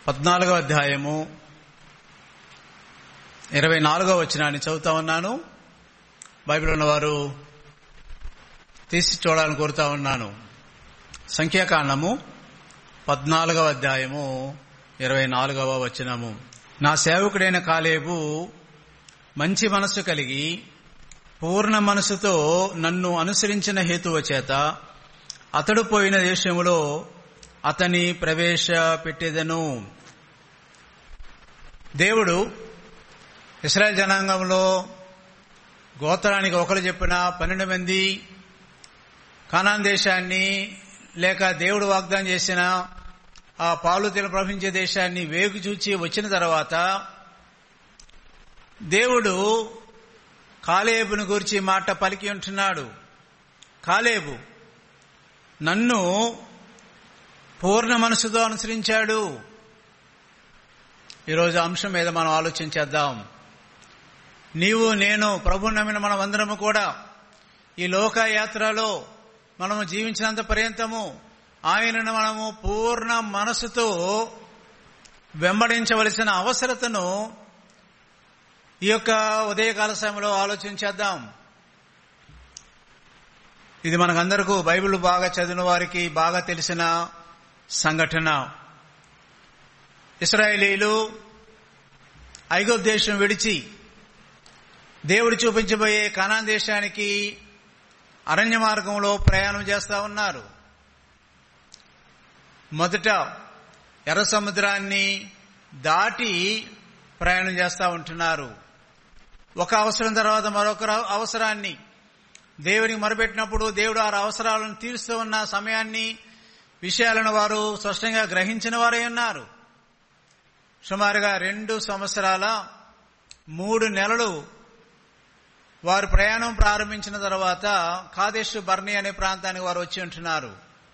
పద్నాలుగో అధ్యాయము ఇరవై నాలుగో వచనాన్ని చదువుతా ఉన్నాను బైబిల్ ఉన్నవారు తీసి చూడాలని కోరుతా ఉన్నాను సంఖ్యాకాండము పద్నాలుగవ అధ్యాయము ఇరవై నాలుగవ వచనము నా సేవకుడైన కాలేబు మంచి మనస్సు కలిగి పూర్ణ మనసుతో నన్ను అనుసరించిన హేతువ చేత అతడు పోయిన దేశములో అతని ప్రవేశపెట్టేదను దేవుడు ఇస్రాయల్ జనాంగంలో గోత్రానికి ఒకరు చెప్పిన పన్నెండు మంది కానాన్ దేశాన్ని లేక దేవుడు వాగ్దానం చేసిన ఆ పాలు తిన ప్రవహించే దేశాన్ని వేగు చూచి వచ్చిన తర్వాత దేవుడు కాలేబును గురించి మాట పలికి ఉంటున్నాడు కాలేబు నన్ను పూర్ణ మనసుతో అనుసరించాడు ఈరోజు అంశం మీద మనం ఆలోచించేద్దాం నీవు నేను ప్రభు నమ్మిన మనం అందరము కూడా ఈ లోక యాత్రలో మనము జీవించినంత పర్యంతము ఆయనను మనము పూర్ణ మనసుతో వెంబడించవలసిన అవసరతను ఈ యొక్క ఉదయకాల సమయంలో ఆలోచించేద్దాం ఇది మనకందరకు బైబిల్ బాగా చదివిన వారికి బాగా తెలిసిన సంఘటన ఇస్రాయేలీలు ఐగోప్ దేశం విడిచి దేవుడు చూపించబోయే కనాన్ దేశానికి అరణ్య మార్గంలో ప్రయాణం చేస్తా ఉన్నారు మొదట ఎర్ర సముద్రాన్ని దాటి ప్రయాణం చేస్తా ఉంటున్నారు ఒక అవసరం తర్వాత మరొక అవసరాన్ని దేవునికి మొరపెట్టినప్పుడు దేవుడు ఆ అవసరాలను తీరుస్తూ ఉన్న సమయాన్ని విషయాలను వారు స్పష్టంగా గ్రహించిన వారై ఉన్నారు సుమారుగా రెండు సంవత్సరాల మూడు నెలలు వారు ప్రయాణం ప్రారంభించిన తర్వాత కాదేశ్ బర్ని అనే ప్రాంతానికి వారు వచ్చి ఉంటున్నారు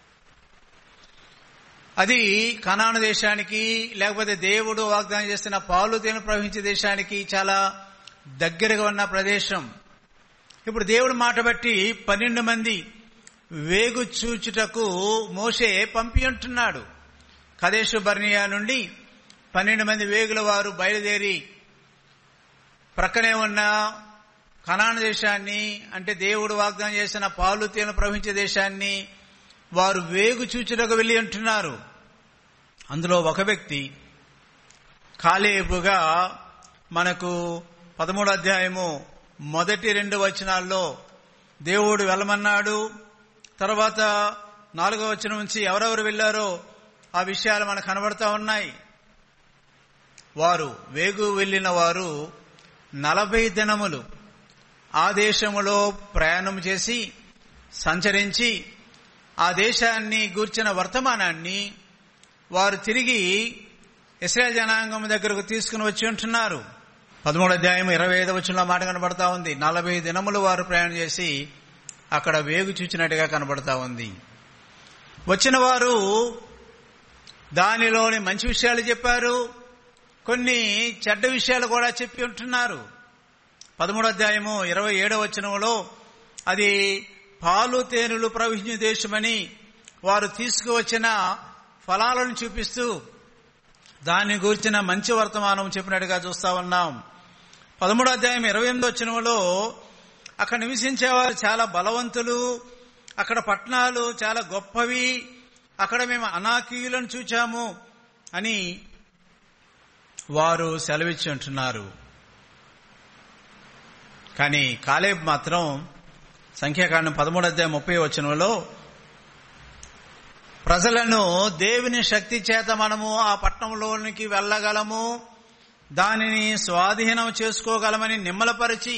అది కనాను దేశానికి లేకపోతే దేవుడు వాగ్దానం చేస్తున్న పాలు తేను ప్రవహించే దేశానికి చాలా దగ్గరగా ఉన్న ప్రదేశం ఇప్పుడు దేవుడు మాట బట్టి పన్నెండు మంది వేగు చూచుటకు మోసే పంపి ఉంటున్నాడు కదేశు బర్నియా నుండి పన్నెండు మంది వేగుల వారు బయలుదేరి ప్రక్కనే ఉన్న కనాన దేశాన్ని అంటే దేవుడు వాగ్దానం చేసిన పాలు తేను ప్రవహించే దేశాన్ని వారు వేగు చూచుటకు వెళ్లి ఉంటున్నారు అందులో ఒక వ్యక్తి కాలేబుగా మనకు పదమూడు అధ్యాయము మొదటి రెండు వచనాల్లో దేవుడు వెళ్ళమన్నాడు తర్వాత నాలుగో వచనం నుంచి ఎవరెవరు వెళ్లారో ఆ విషయాలు మనకు కనబడతా ఉన్నాయి వారు వేగు వెళ్లిన వారు నలభై దినములు ఆ దేశములో ప్రయాణం చేసి సంచరించి ఆ దేశాన్ని గూర్చిన వర్తమానాన్ని వారు తిరిగి ఇస్రాయల్ జనాంగం దగ్గరకు తీసుకుని వచ్చి ఉంటున్నారు పదమూడు అధ్యాయం ఇరవై ఐదు వచ్చిన మాట కనబడతా ఉంది నలభై దినములు వారు ప్రయాణం చేసి అక్కడ వేగు చూచినట్టుగా కనబడతా ఉంది వచ్చిన వారు దానిలోని మంచి విషయాలు చెప్పారు కొన్ని చెడ్డ విషయాలు కూడా చెప్పి ఉంటున్నారు పదమూడు అధ్యాయము ఇరవై ఏడవ వచనంలో అది పాలు తేనెలు ప్రవహించిన దేశమని వారు తీసుకువచ్చిన ఫలాలను చూపిస్తూ దాన్ని గురించిన మంచి వర్తమానం చెప్పినట్టుగా చూస్తా ఉన్నాం పదమూడు అధ్యాయం ఇరవై ఎనిమిది వచ్చినలో అక్కడ నివసించేవారు చాలా బలవంతులు అక్కడ పట్టణాలు చాలా గొప్పవి అక్కడ మేము అనాకీయులను చూచాము అని వారు సెలవిచ్చి ఉంటున్నారు కానీ కాలేబ్ మాత్రం సంఖ్యాకాండం పదమూడు అధ్యాయం ముప్పై వచనంలో ప్రజలను దేవుని శక్తి చేత మనము ఆ పట్టణంలోనికి వెళ్ళగలము దానిని స్వాధీనం చేసుకోగలమని నిమ్మలపరిచి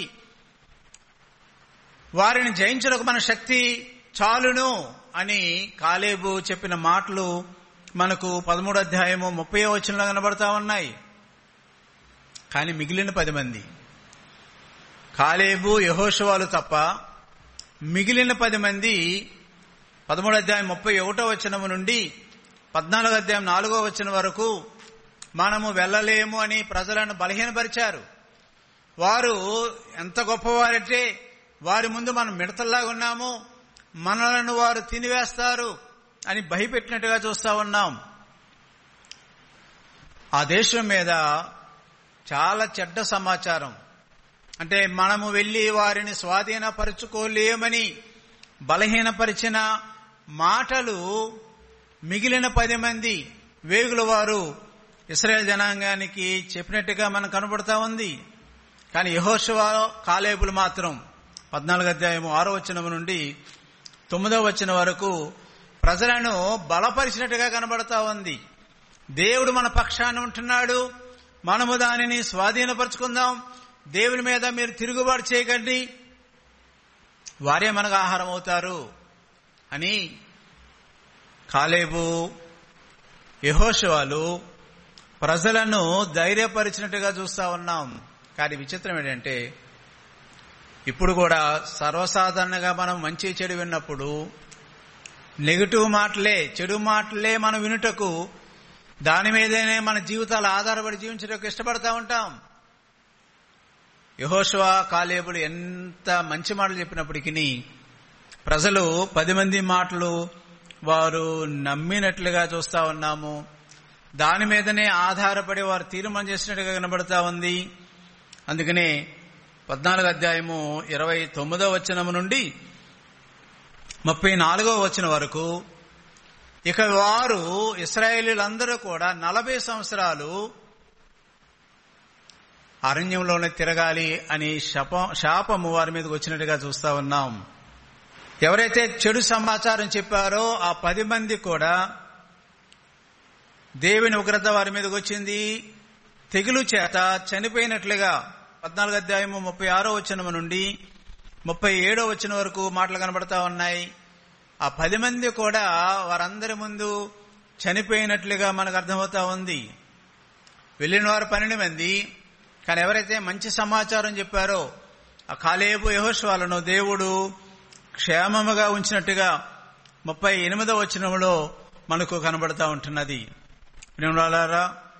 వారిని జయించడానికి మన శక్తి చాలును అని కాలేబు చెప్పిన మాటలు మనకు పదమూడు అధ్యాయము ముప్పై వచనంలో కనబడతా ఉన్నాయి కానీ మిగిలిన పది మంది కాలేబు యహోషవాలు తప్ప మిగిలిన పది మంది పదమూడు అధ్యాయం ముప్పై ఒకటో వచనము నుండి పద్నాలుగో అధ్యాయం నాలుగో వచనం వరకు మనము వెళ్ళలేము అని ప్రజలను బలహీనపరిచారు వారు ఎంత గొప్పవారంటే వారి ముందు మనం మిడతల్లాగా ఉన్నాము మనలను వారు తినివేస్తారు అని భయపెట్టినట్టుగా చూస్తా ఉన్నాం ఆ దేశం మీద చాలా చెడ్డ సమాచారం అంటే మనము వెళ్లి వారిని స్వాధీనపరుచుకోలేమని బలహీనపరిచిన మాటలు మిగిలిన పది మంది వేగుల వారు ఇస్రాయేల్ జనాంగానికి చెప్పినట్టుగా మనకు కనబడతా ఉంది కానీ యహోశివ కాలేబులు మాత్రం పద్నాలుగు అధ్యాయము ఆరో వచనం నుండి తొమ్మిదో వచ్చిన వరకు ప్రజలను బలపరిచినట్టుగా కనబడతా ఉంది దేవుడు మన పక్షాన ఉంటున్నాడు మనము దానిని స్వాధీనపరుచుకుందాం దేవుని మీద మీరు తిరుగుబాటు చేయకండి వారే మనకు ఆహారం అవుతారు అని కాలేబు యహోశవాలు ప్రజలను ధైర్యపరిచినట్టుగా చూస్తా ఉన్నాం కానీ విచిత్రం ఏంటంటే ఇప్పుడు కూడా సర్వసాధారణంగా మనం మంచి చెడు విన్నప్పుడు నెగిటివ్ మాటలే చెడు మాటలే మనం వినుటకు దాని మీదనే మన జీవితాలు ఆధారపడి జీవించడానికి ఇష్టపడతా ఉంటాం యహోశివ కాలేబులు ఎంత మంచి మాటలు చెప్పినప్పటికీ ప్రజలు పది మంది మాటలు వారు నమ్మినట్లుగా చూస్తా ఉన్నాము దాని మీదనే ఆధారపడి వారు తీర్మానం చేసినట్టుగా కనబడతా ఉంది అందుకనే పద్నాలుగు అధ్యాయము ఇరవై తొమ్మిదో వచనము నుండి ముప్పై నాలుగో వచనం వరకు ఇక వారు ఇస్రాయేలీలందరూ కూడా నలభై సంవత్సరాలు అరణ్యంలోనే తిరగాలి అని శప శాపము వారి మీదకి వచ్చినట్టుగా చూస్తా ఉన్నాం ఎవరైతే చెడు సమాచారం చెప్పారో ఆ పది మంది కూడా దేవుని ఉగ్రత వారి మీదకి వచ్చింది తెగులు చేత చనిపోయినట్లుగా పద్నాలుగు అధ్యాయము ముప్పై ఆరో వచనము నుండి ముప్పై ఏడో వచ్చిన వరకు మాటలు కనబడతా ఉన్నాయి ఆ పది మంది కూడా వారందరి ముందు చనిపోయినట్లుగా మనకు అర్థమవుతా ఉంది వెళ్ళిన వారు పన్నెండు మంది కానీ ఎవరైతే మంచి సమాచారం చెప్పారో ఆ కాలేబు యహోశ్వాలను దేవుడు క్షేమముగా ఉంచినట్టుగా ముప్పై ఎనిమిదో వచనంలో మనకు కనబడతా ఉంటున్నది వినరాలారా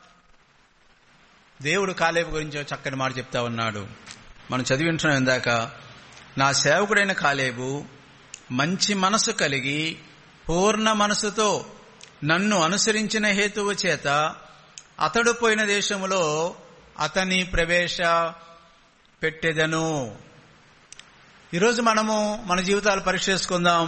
దేవుడు కాలేబు గురించి ఒక చక్కని మాట చెప్తా ఉన్నాడు మనం చదివింటున్నాం ఇందాక నా సేవకుడైన కాలేబు మంచి మనసు కలిగి పూర్ణ మనసుతో నన్ను అనుసరించిన హేతువు చేత అతడు పోయిన దేశములో అతని ప్రవేశ పెట్టెదను ఈరోజు మనము మన జీవితాలు పరీక్ష చేసుకుందాం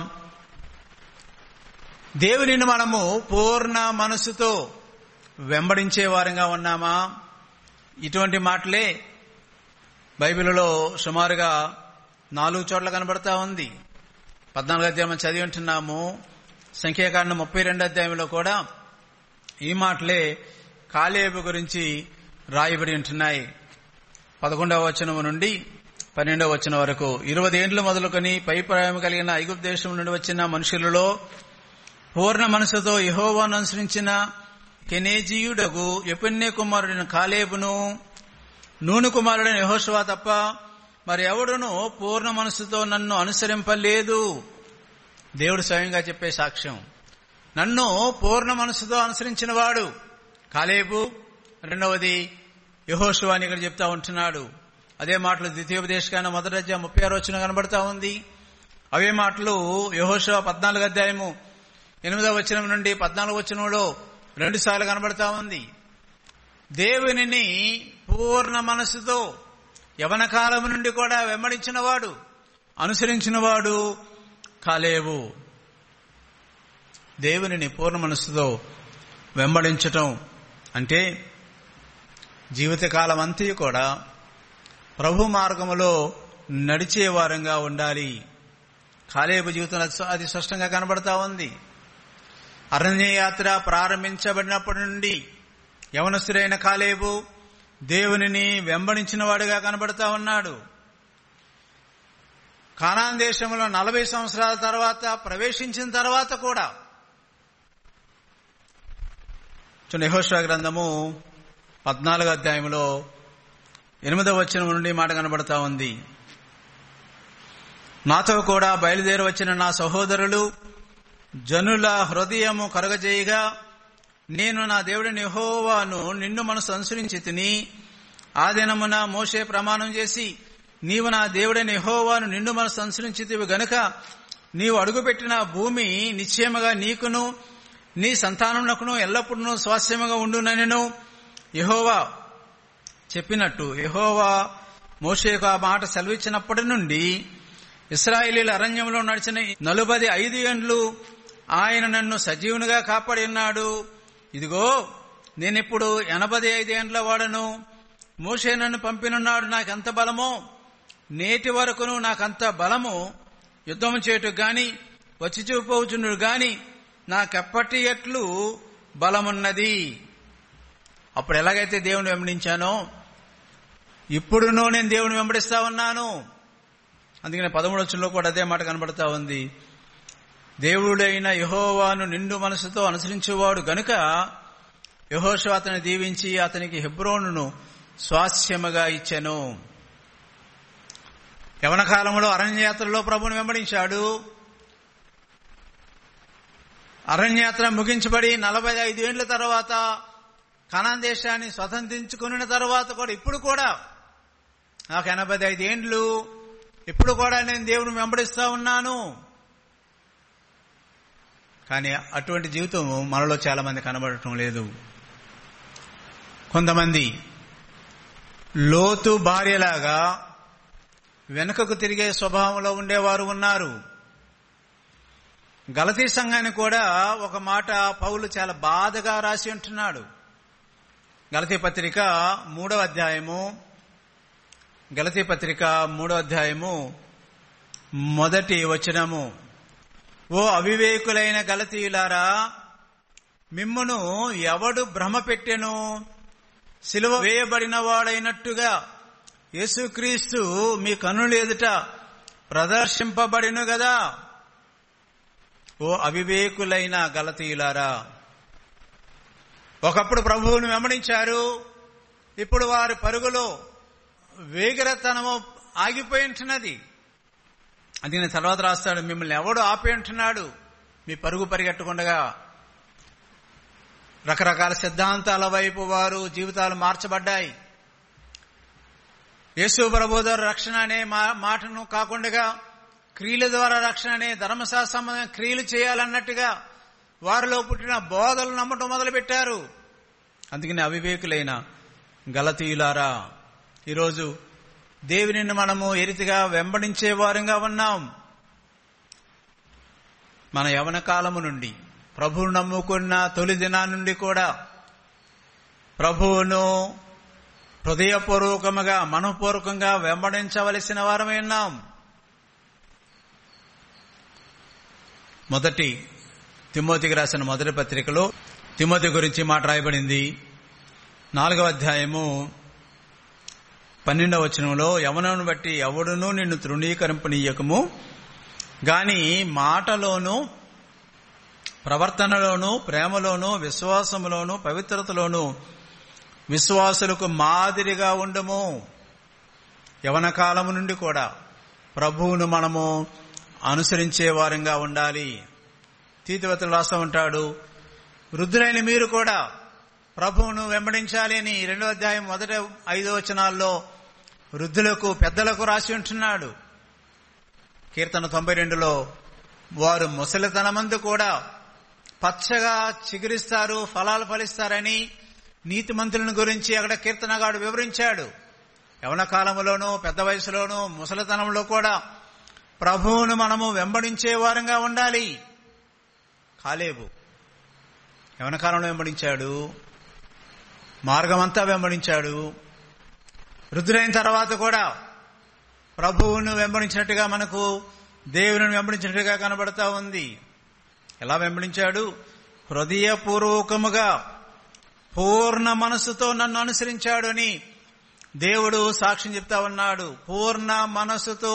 దేవునిని మనము పూర్ణ మనసుతో వెంబడించే వారంగా ఉన్నామా ఇటువంటి మాటలే బైబిల్లో సుమారుగా నాలుగు చోట్ల కనబడతా ఉంది పద్నాలుగు అధ్యాయం చదివి ఉంటున్నాము సంఖ్యాకాండం ముప్పై రెండు అధ్యాయంలో కూడా ఈ మాటలే కాలేబు గురించి రాయబడి ఉంటున్నాయి పదకొండవ వచనం నుండి పన్నెండవ వచనం వరకు ఇరవై ఏండ్లు మొదలుకొని పైప్రాయం కలిగిన ఐగుప్తు దేశం నుండి వచ్చిన మనుషులలో పూర్ణ మనసుతో యహోవాను అనుసరించిన కెనేజీయుడగు ఎపుణ్య కుమారుడైన కాలేబును నూనె కుమారుడైన యహోశవా తప్ప మరి ఎవడును పూర్ణ మనసుతో నన్ను అనుసరింపలేదు దేవుడు స్వయంగా చెప్పే సాక్ష్యం నన్ను పూర్ణ మనసుతో అనుసరించిన వాడు కాలేబు రెండవది యహోశివా అని ఇక్కడ చెప్తా ఉంటున్నాడు అదే మాటలు ద్వితీయోపదేశకాన మొదటి అధ్యాయం ముప్పై ఆరు వచ్చిన కనబడతా ఉంది అవే మాటలు యహోశివ పద్నాలుగు అధ్యాయము ఎనిమిదవ వచనం నుండి పద్నాలుగు వచనంలో రెండు సార్లు కనబడతా ఉంది దేవునిని పూర్ణ మనసుతో యవన కాలం నుండి కూడా వెంబడించిన వాడు అనుసరించిన వాడు కాలేవు దేవునిని పూర్ణ మనస్సుతో వెంబడించటం అంటే జీవితకాలం అంతా కూడా ప్రభు మార్గములో నడిచే వారంగా ఉండాలి కాలేబు జీవితం అది స్పష్టంగా కనబడతా ఉంది అరణ్యయాత్ర ప్రారంభించబడినప్పటి నుండి యవనస్తుడైన కాలేబు దేవునిని వెంబడించిన వాడుగా కనబడతా ఉన్నాడు కానాన్ దేశంలో నలభై సంవత్సరాల తర్వాత ప్రవేశించిన తర్వాత కూడా యహోషా గ్రంథము పద్నాలుగో అధ్యాయంలో ఎనిమిదవ వచనం నుండి మాట కనబడతా ఉంది నాతో కూడా బయలుదేరి వచ్చిన నా సహోదరులు జనుల హృదయము కరగజేయగా నేను నా దేవుడిని యహోవాను నిన్ను మనసు అనుసరించి తిని ఆ దినమున మోసే ప్రమాణం చేసి నీవు నా దేవుడైన యహోవాను నిన్ను మనసు అనుసరించితివి గనుక నీవు అడుగుపెట్టిన భూమి నిశ్చయముగా నీకును నీ సంతానమునకును ఎల్లప్పుడూ స్వాస్యముగా ఉండునను యహోవా చెప్పినట్టు యహోవా మోషేకు ఆ మాట సెలవిచ్చినప్పటి నుండి ఇస్రాయేలీల అరణ్యంలో నడిచిన నలుబది ఐదు ఏండ్లు ఆయన నన్ను సజీవునిగా కాపాడి ఉన్నాడు ఇదిగో నేనిప్పుడు ఎనభై ఐదేండ్ల వాడను మోషే నన్ను పంపినున్నాడు నాకెంత బలమో నేటి వరకును నాకంత బలము యుద్ధం చేయుటకు గాని వచ్చి చూపోచునుడు గాని నాకెప్పటి ఎట్లు బలమున్నది అప్పుడు ఎలాగైతే దేవుని వెంబడించానో ఇప్పుడునో నేను దేవుని వెంబడిస్తా ఉన్నాను అందుకని పదమూడవచనంలో కూడా అదే మాట కనబడతా ఉంది దేవుడైన యహోవాను నిండు మనసుతో అనుసరించేవాడు గనుక యహోషు అతని దీవించి అతనికి హెబ్రోనును స్వాస్యముగా ఇచ్చెను యవన కాలంలో అరణ్యయాత్రలో ప్రభుని వెంబడించాడు అరణ్యాత్ర ముగించబడి నలభై ఐదు ఏళ్ల తర్వాత కనాన్ దేశాన్ని స్వతంత్రించుకున్న తర్వాత కూడా ఇప్పుడు కూడా నాకు ఎనభై ఐదు ఏండ్లు ఇప్పుడు కూడా నేను దేవుని వెంబడిస్తా ఉన్నాను కానీ అటువంటి జీవితం మనలో చాలా మంది కనబడటం లేదు కొంతమంది లోతు భార్యలాగా వెనుకకు తిరిగే స్వభావంలో ఉండేవారు ఉన్నారు గలతీ సంఘాన్ని కూడా ఒక మాట పౌలు చాలా బాధగా రాసి ఉంటున్నాడు గలతీ పత్రిక మూడవ అధ్యాయము గలతీ పత్రిక మూడవ అధ్యాయము మొదటి వచనము ఓ అవివేకులైన గలతీయులారా మిమ్మును ఎవడు భ్రమ పెట్టెను సిలువ వేయబడిన వాడైనట్టుగా యేసుక్రీస్తు మీ కన్నులు ఎదుట ప్రదర్శింపబడిను గదా ఓ అవివేకులైన గలతీయులారా ఒకప్పుడు ప్రభువును వెంబడించారు ఇప్పుడు వారి పరుగులో వేగిరతనము ఆగిపోయి ఉంటున్నది అది నేను తర్వాత రాస్తాడు మిమ్మల్ని ఎవడు ఆపి ఉంటున్నాడు మీ పరుగు పరిగెట్టకుండగా రకరకాల సిద్ధాంతాల వైపు వారు జీవితాలు మార్చబడ్డాయి యేసు ప్రభు ద్వారా రక్షణ అనే మాటను కాకుండా క్రియల ద్వారా రక్షణ అనే ధర్మశాస్త్ర సంబంధమైన క్రియలు చేయాలన్నట్టుగా వారిలో పుట్టిన బోధలు నమ్మటం మొదలుపెట్టారు అందుకని అవివేకులైన గలతీయులారా ఈరోజు దేవునిని మనము ఎరితిగా వెంబడించే వారంగా ఉన్నాం మన యవన కాలము నుండి ప్రభువును నమ్ముకున్న తొలి దినా నుండి కూడా ప్రభువును హృదయపూర్వకముగా మనపూర్వకంగా వెంబడించవలసిన వారమే ఉన్నాం మొదటి తిమోతికి రాసిన మొదటి పత్రికలో తిమోతి గురించి మాట రాయబడింది నాలుగవ అధ్యాయము పన్నెండవ వచనంలో యవనను బట్టి ఎవడునూ నిన్ను తృణీకరింపనీయకము గాని మాటలోను ప్రవర్తనలోను ప్రేమలోను విశ్వాసములోను పవిత్రతలోను విశ్వాసులకు మాదిరిగా ఉండము యవన కాలము నుండి కూడా ప్రభువును మనము అనుసరించే వారంగా ఉండాలి తీతివతలు రాస్తూ ఉంటాడు వృద్ధులైన మీరు కూడా ప్రభువును వెంబడించాలి అని రెండో అధ్యాయం మొదటి ఐదో వచనాల్లో వృద్ధులకు పెద్దలకు రాసి ఉంటున్నాడు కీర్తన తొంభై రెండులో వారు ముసలితనమందు కూడా పచ్చగా చిగురిస్తారు ఫలాలు ఫలిస్తారని నీతిమంతులను గురించి అక్కడ కీర్తనగాడు వివరించాడు యవన కాలంలోనూ పెద్ద వయసులోనూ ముసలితనంలో కూడా ప్రభువును మనము వెంబడించే వారంగా ఉండాలి కాలేబు యవన కాలంలో వెంబడించాడు మార్గమంతా వెంబడించాడు వృద్ధులైన తర్వాత కూడా ప్రభువును వెంబడించినట్టుగా మనకు దేవుని వెంబడించినట్టుగా కనబడతా ఉంది ఎలా వెంబడించాడు హృదయపూర్వకముగా పూర్ణ మనస్సుతో నన్ను అనుసరించాడు అని దేవుడు సాక్ష్యం చెప్తా ఉన్నాడు పూర్ణ మనస్సుతో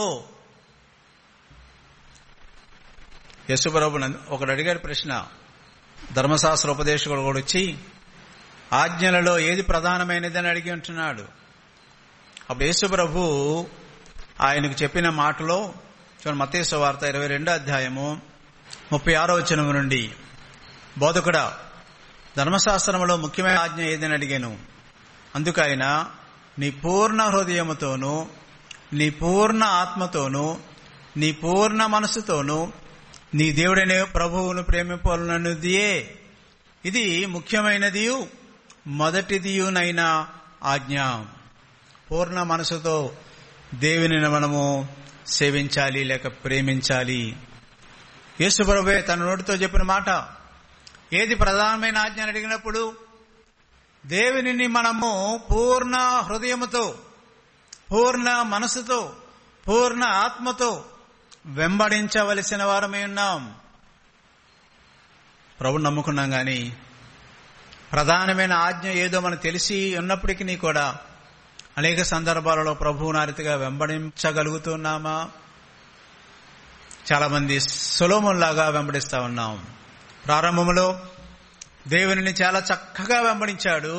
యశుప్రభు ఒకడు అడిగాడు ప్రశ్న ధర్మశాస్త్ర ఉపదేశకుడు కూడా వచ్చి ఆజ్ఞలలో ఏది ప్రధానమైనదని అడిగి ఉంటున్నాడు అప్పుడు యేసుప్రభు ఆయనకు చెప్పిన మాటలో చూడండి మతేశ్వ వార్త ఇరవై రెండో అధ్యాయము ముప్పై ఆరో వచనం నుండి బోధకుడా ధర్మశాస్త్రంలో ముఖ్యమైన ఆజ్ఞ ఏదని అడిగాను అందుకైనా నీ పూర్ణ హృదయముతోనూ నీ పూర్ణ ఆత్మతోనూ నీ పూర్ణ మనసుతోనూ నీ దేవుడనే ప్రభువును ప్రేమింపాలన్నదియే ఇది ముఖ్యమైనది మొదటిదియునైన ఆజ్ఞ పూర్ణ మనసుతో దేవునిని మనము సేవించాలి లేక ప్రేమించాలి యేసుప్రభే తన నోటితో చెప్పిన మాట ఏది ప్రధానమైన ఆజ్ఞ అని అడిగినప్పుడు దేవునిని మనము పూర్ణ హృదయముతో పూర్ణ మనసుతో పూర్ణ ఆత్మతో వెంబడించవలసిన వారమే ఉన్నాం ప్రభు నమ్ముకున్నాం గాని ప్రధానమైన ఆజ్ఞ ఏదో మనకు తెలిసి ఉన్నప్పటికీ కూడా అనేక సందర్భాలలో ప్రభువుని ఆ రీతిగా వెంబడించగలుగుతున్నామా చాలా మంది సులోముల్లాగా వెంబడిస్తా ఉన్నాం ప్రారంభంలో దేవునిని చాలా చక్కగా వెంబడించాడు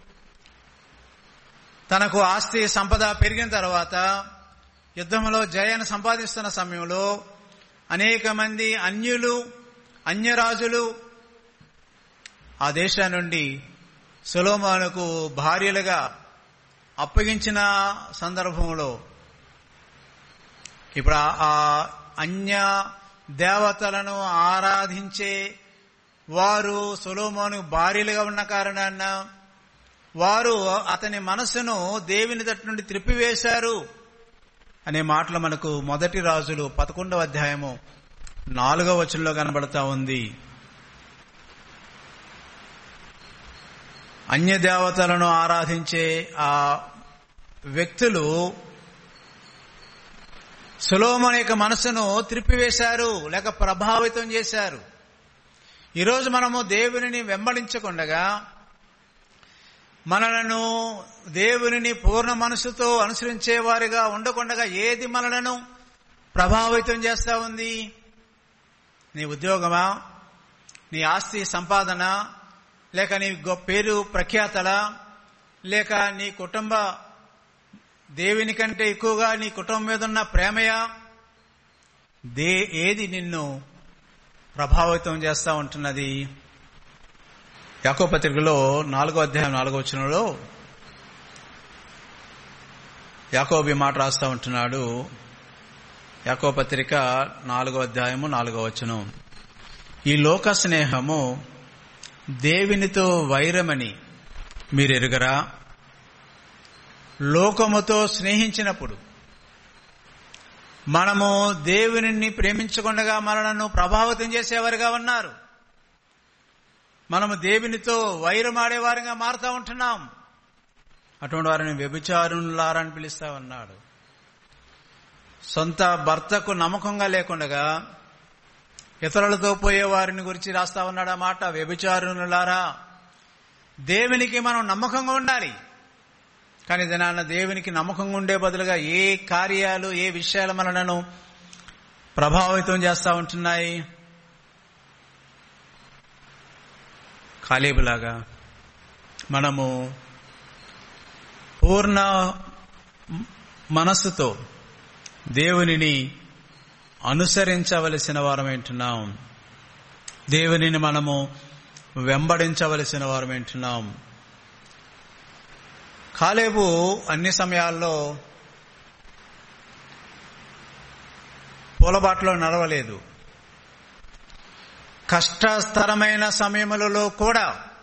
తనకు ఆస్తి సంపద పెరిగిన తర్వాత యుద్ధంలో జయాన్ని సంపాదిస్తున్న సమయంలో అనేక మంది అన్యులు అన్యరాజులు ఆ దేశం నుండి సులోమానుకు భార్యలుగా అప్పగించిన సందర్భంలో ఇప్పుడు ఆ అన్య దేవతలను ఆరాధించే వారు సొలోమోను భార్యలుగా ఉన్న కారణాన వారు అతని మనసును దేవుని తట్టు నుండి త్రిప్పివేశారు అనే మాటలు మనకు మొదటి రాజులు పదకొండవ అధ్యాయము నాలుగవ వచనంలో కనబడతా ఉంది అన్య దేవతలను ఆరాధించే ఆ వ్యక్తులు సులోమన్ యొక్క మనసును త్రిప్పివేశారు లేక ప్రభావితం చేశారు ఈరోజు మనము దేవునిని వెంబడించకుండగా మనలను దేవునిని పూర్ణ మనసుతో అనుసరించేవారిగా ఉండకుండగా ఏది మనలను ప్రభావితం చేస్తా ఉంది నీ ఉద్యోగమా నీ ఆస్తి సంపాదన లేక నీ గొప్ప పేరు ప్రఖ్యాతల లేక నీ కుటుంబ దేవుని కంటే ఎక్కువగా నీ కుటుంబం మీద ఉన్న ప్రేమయా దే ఏది నిన్ను ప్రభావితం చేస్తా ఉంటున్నది యాకో పత్రికలో నాలుగో అధ్యాయం నాలుగో వచనంలో యాకోబి మాట రాస్తా ఉంటున్నాడు యాకో పత్రిక నాలుగో అధ్యాయము నాలుగో వచనం ఈ లోక స్నేహము దేవునితో వైరమని మీరు ఎరుగరా లోకముతో స్నేహించినప్పుడు మనము దేవుని ప్రేమించకుండా మనలను ప్రభావితం చేసేవారుగా ఉన్నారు మనము దేవునితో వైరమాడేవారిగా మారుతా ఉంటున్నాం అటువంటి వారిని వ్యభిచారులారని పిలుస్తా ఉన్నాడు సొంత భర్తకు నమ్మకంగా లేకుండగా ఇతరులతో పోయే వారిని గురించి రాస్తా ఉన్నాడు ఆ మాట వ్యభిచారులారా దేవునికి మనం నమ్మకంగా ఉండాలి కానీ దినాన్న దేవునికి నమ్మకంగా ఉండే బదులుగా ఏ కార్యాలు ఏ విషయాలు మనలను ప్రభావితం చేస్తా ఉంటున్నాయి కాలేబులాగా మనము పూర్ణ మనస్సుతో దేవునిని అనుసరించవలసిన వారమేంటున్నాం దేవునిని మనము వెంబడించవలసిన వారమేంటున్నాం కాలేబు అన్ని సమయాల్లో పూలబాటలో నడవలేదు కష్టస్తరమైన సమయములలో కూడా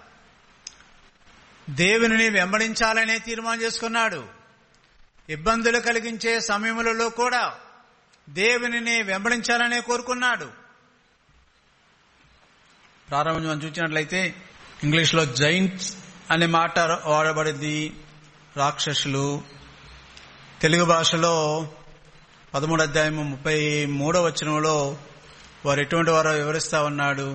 దేవుని వెంబడించాలనే తీర్మానం చేసుకున్నాడు ఇబ్బందులు కలిగించే సమయములలో కూడా దేవునిని వెంబడించాలనే కోరుకున్నాడు ప్రారంభం మనం చూసినట్లయితే ఇంగ్లీష్లో జైంట్స్ అనే మాట వాడబడింది రాక్షసులు తెలుగు భాషలో పదమూడు అధ్యాయం ముప్పై మూడో వచనంలో వారు ఎటువంటి వారో వివరిస్తా ఉన్నాడు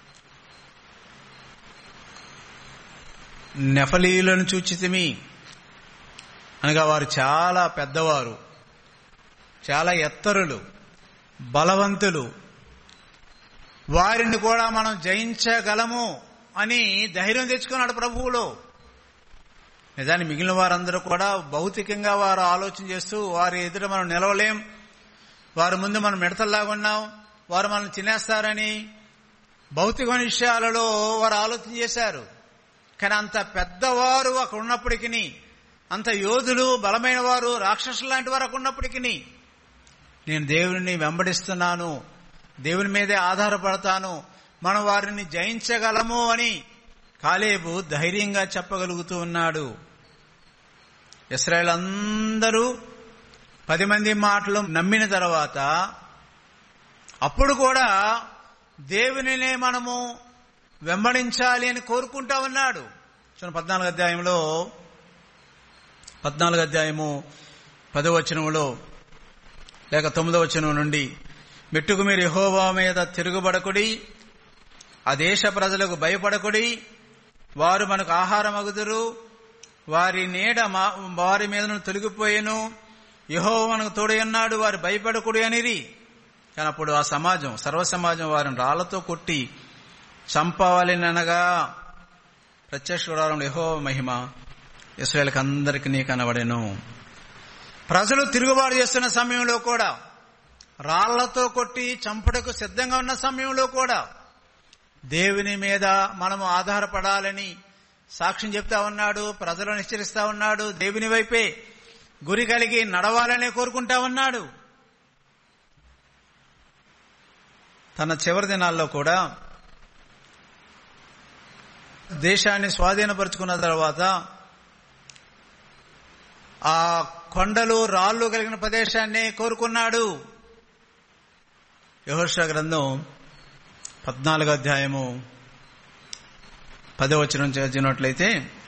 నెఫలీలను చూచితిమి అనగా వారు చాలా పెద్దవారు చాలా ఎత్తరులు బలవంతులు వారిని కూడా మనం జయించగలము అని ధైర్యం తెచ్చుకున్నాడు ప్రభువులో నిజాన్ని మిగిలిన వారందరూ కూడా భౌతికంగా వారు ఆలోచన చేస్తూ వారి ఎదుట మనం నిలవలేం వారి ముందు మనం మిడతల్లాగా ఉన్నాం వారు మనం తినేస్తారని భౌతిక విషయాలలో వారు ఆలోచన చేశారు కానీ అంత పెద్దవారు అక్కడ ఉన్నప్పటికీ అంత యోధులు బలమైన వారు రాక్షసులు లాంటి వారు అక్కడ ఉన్నప్పటికీ నేను దేవుని వెంబడిస్తున్నాను దేవుని మీదే ఆధారపడతాను మనం వారిని జయించగలము అని కాలేబు ధైర్యంగా చెప్పగలుగుతూ ఉన్నాడు ఇస్రాయల్ అందరూ పది మంది మాటలు నమ్మిన తర్వాత అప్పుడు కూడా దేవునినే మనము వెంబడించాలి అని కోరుకుంటా ఉన్నాడు చూడండి పద్నాలుగు అధ్యాయంలో పద్నాలుగు అధ్యాయము పదో వచనములో లేక తొమ్మిదో వచనం నుండి మెట్టుకు మీరు యహోవా మీద తిరుగుబడకుడి ఆ దేశ ప్రజలకు భయపడకుడి వారు మనకు ఆహారం అగుదురు వారి నీడ మా- వారి మీద తొలగిపోయేను యహో మనకు తోడయన్నాడు వారు భయపడకుడి అనిరి కానీ అప్పుడు ఆ సమాజం సర్వ సమాజం వారిని రాళ్లతో కొట్టి చంపవాలిననగా ప్రత్యక్ష గుడారంలో యహో మహిమ ఇస్రాయల్కి అందరికి నీ కనబడెను ప్రజలు తిరుగుబాటు చేస్తున్న సమయంలో కూడా రాళ్లతో కొట్టి చంపడకు సిద్ధంగా ఉన్న సమయంలో కూడా దేవుని మీద మనము ఆధారపడాలని సాక్ష్యం చెప్తా ఉన్నాడు ప్రజలను హెచ్చరిస్తా ఉన్నాడు దేవుని వైపే గురి కలిగి నడవాలని కోరుకుంటా ఉన్నాడు తన చివరి దినాల్లో కూడా దేశాన్ని స్వాధీనపరుచుకున్న తర్వాత ఆ కొండలు రాళ్లు కలిగిన ప్రదేశాన్ని కోరుకున్నాడు యహోష గ్రంథం పద్నాలుగో అధ్యాయము పదో వచ్చిన చదివినట్లయితే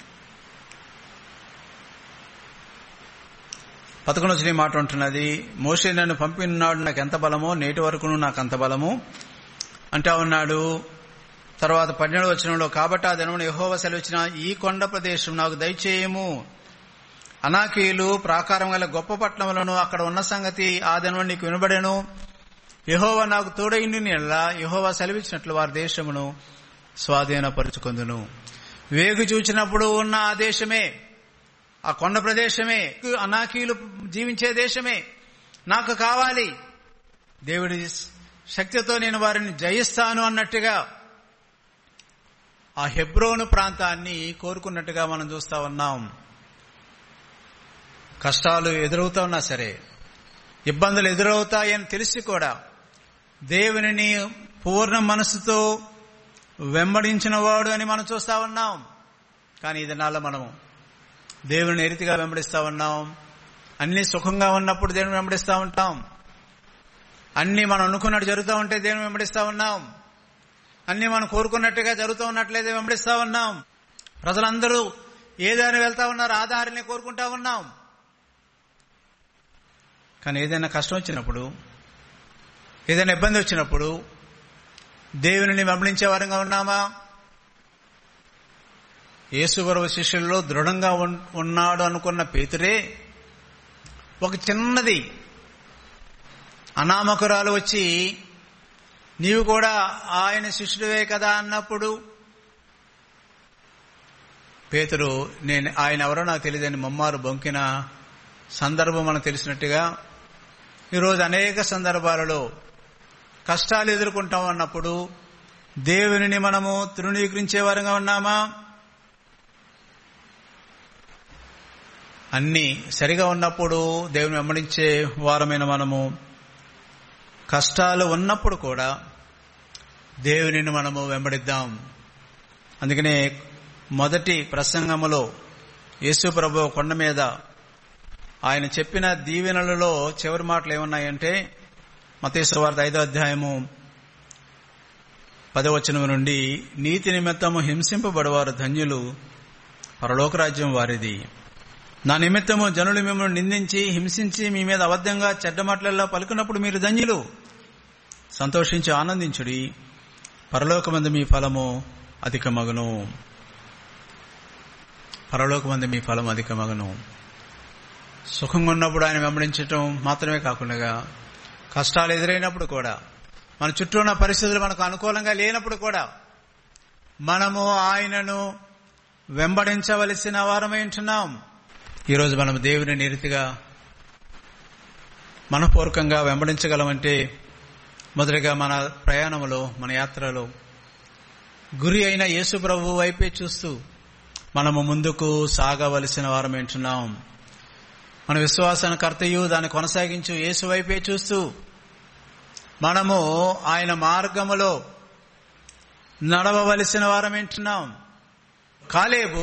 పదకొండు వచ్చిన మాట ఉంటున్నది మోషే నన్ను పంపినాడు నాకు ఎంత బలమో నేటి వరకును నాకు అంత బలము అంటా ఉన్నాడు తర్వాత పన్నెండు వచనంలో కాబట్టి ఆ దినమున యహోవ సెలవిచ్చిన ఈ కొండ ప్రదేశం నాకు దయచేయము అనాకీయులు ప్రాకారం గల గొప్ప పట్టణములను అక్కడ ఉన్న సంగతి ఆ దినం నీకు వినబడెను యహోవ నాకు తోడైండి నెల యహోవ సెలవిచ్చినట్లు వారి దేశమును స్వాధీనపరుచుకుందును వేగు చూచినప్పుడు ఉన్న ఆ దేశమే ఆ కొండ ప్రదేశమే అనాకీయులు జీవించే దేశమే నాకు కావాలి దేవుడి శక్తితో నేను వారిని జయిస్తాను అన్నట్టుగా ఆ హెబ్రోను ప్రాంతాన్ని కోరుకున్నట్టుగా మనం చూస్తా ఉన్నాం కష్టాలు ఎదురవుతా ఉన్నా సరే ఇబ్బందులు ఎదురవుతాయని తెలిసి కూడా దేవునిని పూర్ణ మనసుతో వెంబడించిన వాడు అని మనం చూస్తా ఉన్నాం కానీ ఈ దినాల్లో మనము దేవుని ఎరితిగా వెంబడిస్తా ఉన్నాం అన్ని సుఖంగా ఉన్నప్పుడు దేవుని వెంబడిస్తా ఉంటాం అన్ని మనం అనుకున్నట్టు జరుగుతూ ఉంటే దేవుని వెంబడిస్తా ఉన్నాం అన్ని మనం కోరుకున్నట్టుగా జరుగుతూ ఉన్నట్లయితే వెంబడిస్తా ఉన్నాం ప్రజలందరూ ఏ దారి వెళ్తా ఉన్నారు ఆ దారిని కోరుకుంటా ఉన్నాం కానీ ఏదైనా కష్టం వచ్చినప్పుడు ఏదైనా ఇబ్బంది వచ్చినప్పుడు దేవుని వెంబడించే వారంగా ఉన్నామా యేసుగరవ శిష్యుల్లో దృఢంగా ఉన్- ఉన్నాడు అనుకున్న పేతురే ఒక చిన్నది అనామకురాలు వచ్చి నీవు కూడా ఆయన శిష్యుడివే కదా అన్నప్పుడు పేతురు నేను ఆయన ఎవరో నాకు తెలియదని మమ్మారు బొంకిన సందర్భం మనకు తెలిసినట్టుగా ఈరోజు అనేక సందర్భాలలో కష్టాలు ఎదుర్కొంటాం అన్నప్పుడు దేవునిని మనము తృణీకరించే వారంగా ఉన్నామా అన్ని సరిగా ఉన్నప్పుడు దేవుని వెంబడించే వారమైన మనము కష్టాలు ఉన్నప్పుడు కూడా దేవునిని మనము వెంబడిద్దాం అందుకనే మొదటి ప్రసంగములో యేసు ప్రభు కొండ మీద ఆయన చెప్పిన దీవెనలలో చివరి మాటలు ఏమున్నాయంటే మతేశ్వర వార్త ఐదో అధ్యాయము పదవచనం నుండి నీతి నిమిత్తము హింసింపబడవారు ధన్యులు పరలోకరాజ్యం వారిది నా నిమిత్తము జనులు మిమ్మల్ని నిందించి హింసించి మీ మీద అబద్ధంగా చెడ్డ మాటలల్లా పలుకున్నప్పుడు మీరు ధన్యులు సంతోషించి ఆనందించుడి పరలోకమందు మీ ఫలము అధికమగును పరలోకమందు మీ ఫలం అధికమగును సుఖంగా ఉన్నప్పుడు ఆయన వెంబడించటం మాత్రమే కాకుండా కష్టాలు ఎదురైనప్పుడు కూడా మన చుట్టూ ఉన్న పరిస్థితులు మనకు అనుకూలంగా లేనప్పుడు కూడా మనము ఆయనను వెంబడించవలసిన వారమై ఉంటున్నాం ఈరోజు మనం దేవుని నిరితిగా మనపూర్వకంగా వెంబడించగలమంటే మొదటిగా మన ప్రయాణంలో మన యాత్రలో గురి అయిన యేసు ప్రభు వైపే చూస్తూ మనము ముందుకు సాగవలసిన వారమేంటున్నాం మన విశ్వాసాన్ని కర్తయు దాన్ని కొనసాగించు యేసు వైపే చూస్తూ మనము ఆయన మార్గములో నడవవలసిన వారమేంటున్నాం కాలేబు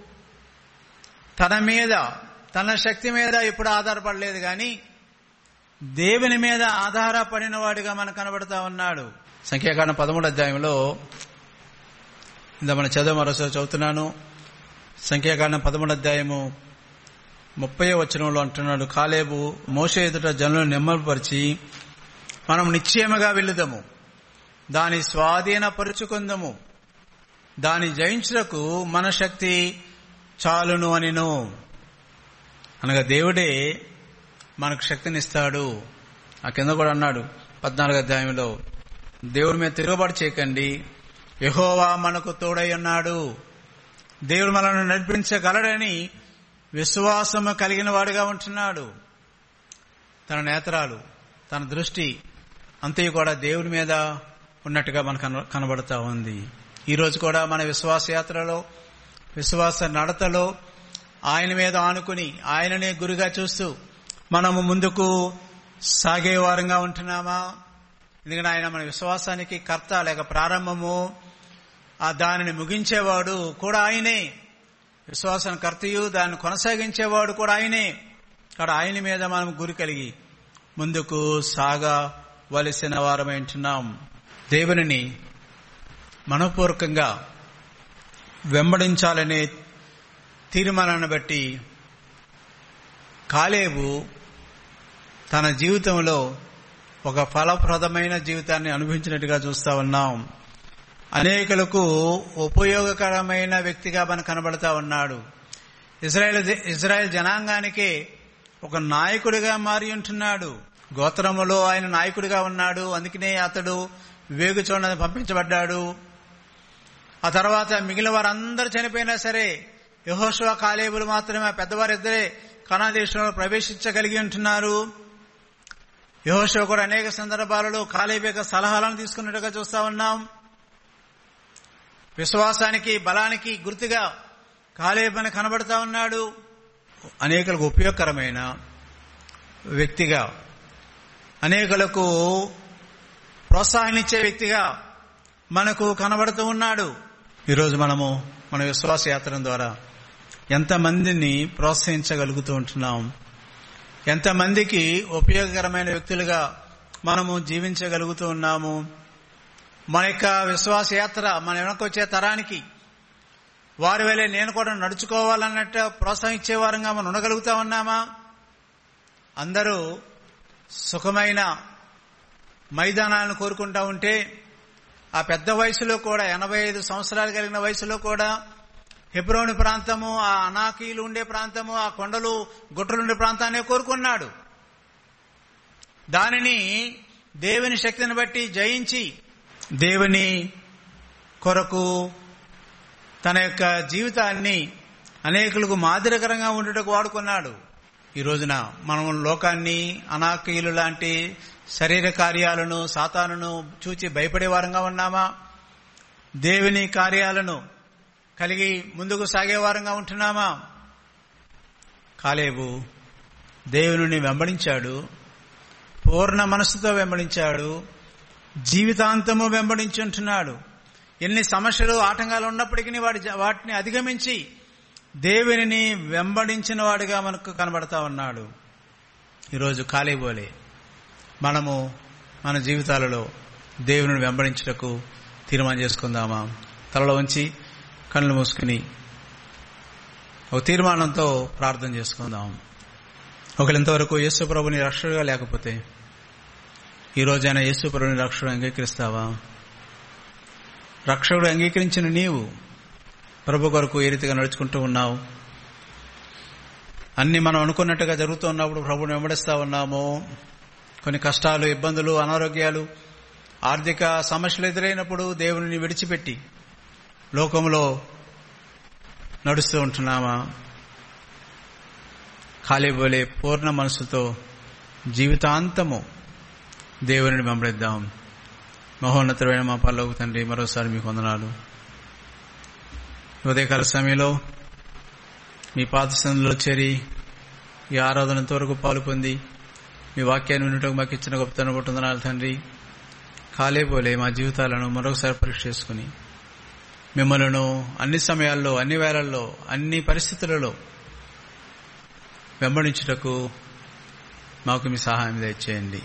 తన మీద తన శక్తి మీద ఇప్పుడు ఆధారపడలేదు గాని దేవుని మీద ఆధారపడిన వాడిగా మనకు కనబడతా ఉన్నాడు సంఖ్యాకాండం పదమూడు అధ్యాయంలో ఇంత మన చదువు మరోసారి చదువుతున్నాను సంఖ్యాకాండం పదమూడు అధ్యాయము ముప్పై వచనంలో అంటున్నాడు కాలేబు మోస ఎదుట జనులను నెమ్మదిపరిచి మనం నిశ్చయముగా వెళ్ళుదాము దాని స్వాధీనపరుచుకుందము దాని జయించుటకు మన శక్తి చాలును అనిను అనగా దేవుడే మనకు శక్తినిస్తాడు ఆ కింద కూడా అన్నాడు పద్నాలుగు అధ్యాయంలో దేవుడి మీద తిరుగుబాటు చేయకండి యహోవా మనకు తోడై ఉన్నాడు దేవుడు మనల్ని నడిపించగలడని విశ్వాసము కలిగిన వాడిగా ఉంటున్నాడు తన నేత్రాలు తన దృష్టి అంతయు కూడా దేవుడి మీద ఉన్నట్టుగా మనకు కన- కనబడతా ఉంది ఈ రోజు కూడా మన విశ్వాస యాత్రలో విశ్వాస నడతలో ఆయన మీద ఆనుకుని ఆయననే గురిగా చూస్తూ మనము ముందుకు సాగే వారంగా ఉంటున్నామా ఎందుకంటే ఆయన మన విశ్వాసానికి కర్త లేక ప్రారంభము ఆ దానిని ముగించేవాడు కూడా ఆయనే విశ్వాసం కర్తయు దాన్ని కొనసాగించేవాడు కూడా ఆయనే కాబట్టి ఆయన మీద మనం గురి కలిగి ముందుకు సాగవలసిన వారమై ఉంటున్నాం దేవునిని మనపూర్వకంగా వెంబడించాలనే తీర్మానాన్ని బట్టి కాలేబు తన జీవితంలో ఒక ఫలప్రదమైన జీవితాన్ని అనుభవించినట్టుగా చూస్తా ఉన్నాం అనేకులకు ఉపయోగకరమైన వ్యక్తిగా మనకు కనబడతా ఉన్నాడు ఇజ్రాయెల్ ఇజ్రాయెల్ జనాంగానికి ఒక నాయకుడిగా మారి ఉంటున్నాడు గోత్రములో ఆయన నాయకుడిగా ఉన్నాడు అందుకనే అతడు వివేకు చూడని పంపించబడ్డాడు ఆ తర్వాత మిగిలిన వారందరూ చనిపోయినా సరే యహోశివ కాలేబులు మాత్రమే ఆ పెద్దవారిద్దరే కనా దేశంలో ప్రవేశించగలిగి ఉంటున్నారు యహోశివ కూడా అనేక సందర్భాలలో కాలేబు యొక్క సలహాలను తీసుకున్నట్టుగా చూస్తా ఉన్నాం విశ్వాసానికి బలానికి గుర్తుగా కాలేబని కనబడతా ఉన్నాడు అనేకులకు ఉపయోగకరమైన వ్యక్తిగా అనేకులకు ప్రోత్సాహాన్నిచ్చే వ్యక్తిగా మనకు కనబడుతూ ఉన్నాడు ఈరోజు మనము మన విశ్వాస యాత్ర ద్వారా ఎంతమందిని ప్రోత్సహించగలుగుతూ ఉంటున్నాం ఎంతమందికి ఉపయోగకరమైన వ్యక్తులుగా మనము జీవించగలుగుతూ ఉన్నాము మన యొక్క విశ్వాస యాత్ర మన వెనకొచ్చే తరానికి వారి వేళ నేను కూడా నడుచుకోవాలన్నట్టు ప్రోత్సహించే వారంగా మనం ఉండగలుగుతా ఉన్నామా అందరూ సుఖమైన మైదానాలను కోరుకుంటా ఉంటే ఆ పెద్ద వయసులో కూడా ఎనభై ఐదు సంవత్సరాలు కలిగిన వయసులో కూడా హెబ్రోని ప్రాంతము ఆ అనాకీలు ఉండే ప్రాంతము ఆ కొండలు గుట్టలు ఉండే ప్రాంతాన్ని కోరుకున్నాడు దానిని దేవుని శక్తిని బట్టి జయించి దేవుని కొరకు తన యొక్క జీవితాన్ని అనేకులకు మాదిరికరంగా ఉండటకు వాడుకున్నాడు ఈ రోజున మనం లోకాన్ని అనాకీలు లాంటి శరీర కార్యాలను సాతానును చూచి భయపడే వారంగా ఉన్నామా దేవుని కార్యాలను కలిగి ముందుకు సాగే వారంగా ఉంటున్నామా కాలేబు దేవుని వెంబడించాడు పూర్ణ మనస్సుతో వెంబడించాడు జీవితాంతము వెంబడించుంటున్నాడు ఎన్ని సమస్యలు ఆటంకాలు ఉన్నప్పటికీ వాడి వాటిని అధిగమించి దేవునిని వెంబడించిన వాడిగా మనకు కనబడతా ఉన్నాడు ఈరోజు కాలేబోలే మనము మన జీవితాలలో దేవుని వెంబడించుటకు తీర్మానం చేసుకుందామా తలలో ఉంచి కళ్ళు మూసుకుని ఒక తీర్మానంతో ప్రార్థన చేసుకుందాం ఒకళ్ళు ఇంతవరకు యేసు ప్రభుని రక్షకుడుగా లేకపోతే ఈ రోజైనా యేసు ప్రభుని రక్షకుడు అంగీకరిస్తావా రక్షకుడు అంగీకరించిన నీవు ప్రభు కొరకు ఏ రీతిగా నడుచుకుంటూ ఉన్నావు అన్ని మనం అనుకున్నట్టుగా జరుగుతున్నప్పుడు ప్రభుని వెంబడిస్తా ఉన్నాము కొన్ని కష్టాలు ఇబ్బందులు అనారోగ్యాలు ఆర్థిక సమస్యలు ఎదురైనప్పుడు దేవుని విడిచిపెట్టి లోకంలో నడుస్తూ ఉంటున్నామా ఖాళీబోలే పూర్ణ మనసుతో జీవితాంతము దేవుని వెంబడిద్దాం మహోన్నతమైన మా పల్లవు తండ్రి మరోసారి మీకు వందనాలు ఉదయకాల సమయంలో మీ పాదసంలో చేరి ఈ ఆరాధనంత వరకు పాలు పొంది మీ వాక్యాన్ని వినటం మాకు ఇచ్చిన గొప్పతనం వందనాలు తండ్రి కాలేపోలే మా జీవితాలను మరొకసారి పరీక్ష చేసుకుని మిమ్మలను అన్ని సమయాల్లో అన్ని వేళల్లో అన్ని పరిస్థితులలో వెంబడించుటకు మాకు మీ సహాయం దయచేయండి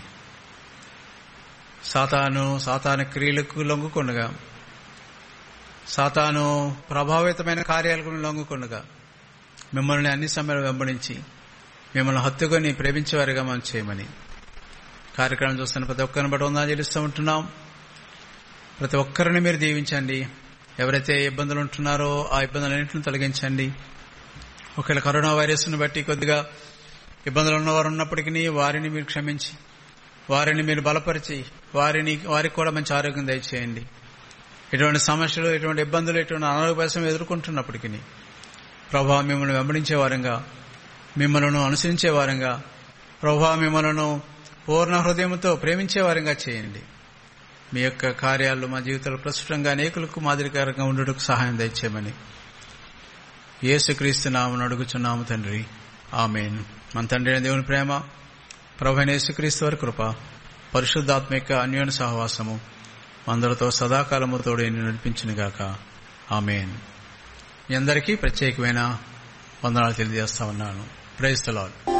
సాతాను సాతాను క్రియలకు లొంగుకొనగా సాతాను ప్రభావితమైన కార్యాలకు లొంగుకొనగా మిమ్మల్ని అన్ని సమయాలు వెంబడించి మిమ్మల్ని హత్తుకొని ప్రేమించేవారిగా మనం చేయమని కార్యక్రమం చూస్తున్న ప్రతి ఒక్కరిని బట్టి ఉందా చెల్లిస్తూ ఉంటున్నాం ప్రతి ఒక్కరిని మీరు దీవించండి ఎవరైతే ఇబ్బందులు ఉంటున్నారో ఆ ఇబ్బందులన్నింటిని తొలగించండి ఒకవేళ కరోనా వైరస్ను బట్టి కొద్దిగా ఇబ్బందులు ఉన్నవారు ఉన్నప్పటికీ వారిని మీరు క్షమించి వారిని మీరు బలపరిచి వారిని వారికి కూడా మంచి ఆరోగ్యం దయచేయండి ఎటువంటి సమస్యలు ఎటువంటి ఇబ్బందులు ఎటువంటి అనారోగ్యం ఎదుర్కొంటున్నప్పటికీ ప్రభావ మిమ్మల్ని వెంబడించే వారంగా మిమ్మల్ని అనుసరించే వారంగా ప్రభావ మిమ్మల్ని పూర్ణ హృదయంతో ప్రేమించే వారంగా చేయండి మీ యొక్క కార్యాలు మా జీవితంలో ప్రస్తుతంగా అనేకులకు మాదిరికరంగా ఉండటకు సహాయం దయచేయమని యేసుక్రీస్తు నామను అడుగుచున్నాము తండ్రి ఆమెన్ మన తండ్రి అయిన దేవుని ప్రేమ ప్రభు అయిన యేసుక్రీస్తు వారి కృప పరిశుద్ధాత్మిక అన్యోన్య సహవాసము అందరితో సదాకాలము తోడు నడిపించునుగాక ఆమెన్ మీ అందరికీ ప్రత్యేకమైన వందనాలు తెలియజేస్తా ఉన్నాను ప్రైజ్ ద లార్డ్